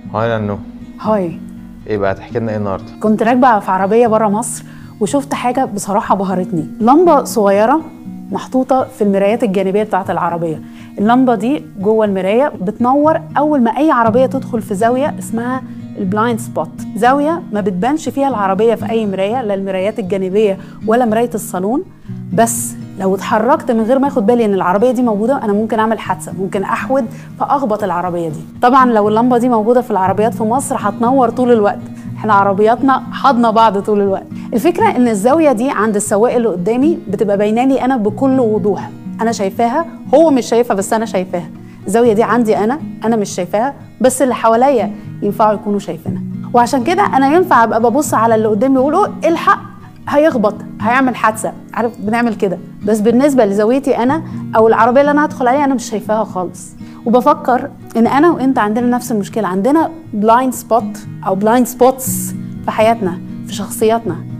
هاي نانو هاي ايه بقى تحكي لنا ايه النهارده كنت راكبه في عربيه بره مصر وشفت حاجه بصراحه بهرتني لمبه صغيره محطوطه في المرايات الجانبيه بتاعه العربيه اللمبه دي جوه المرايه بتنور اول ما اي عربيه تدخل في زاويه اسمها البلايند سبوت زاويه ما بتبانش فيها العربيه في اي مرايه لا المرايات الجانبيه ولا مرايه الصالون بس لو اتحركت من غير ما اخد بالي ان العربيه دي موجوده انا ممكن اعمل حادثه ممكن احود فاخبط العربيه دي طبعا لو اللمبه دي موجوده في العربيات في مصر هتنور طول الوقت احنا عربياتنا حاضنه بعض طول الوقت الفكره ان الزاويه دي عند السواق اللي قدامي بتبقى بايناني انا بكل وضوح انا شايفاها هو مش شايفها بس انا شايفاها الزاويه دي عندي انا انا مش شايفاها بس اللي حواليا ينفعوا يكونوا شايفينها وعشان كده انا ينفع ابقى ببص على اللي قدامي واقول "أوه، الحق هيخبط هيعمل حادثه عارف بنعمل كده بس بالنسبه لزاويتي انا او العربيه اللي انا هدخل عليها انا مش شايفاها خالص وبفكر ان انا وانت عندنا نفس المشكله عندنا بلايند سبوت او بلايند سبوتس في حياتنا في شخصياتنا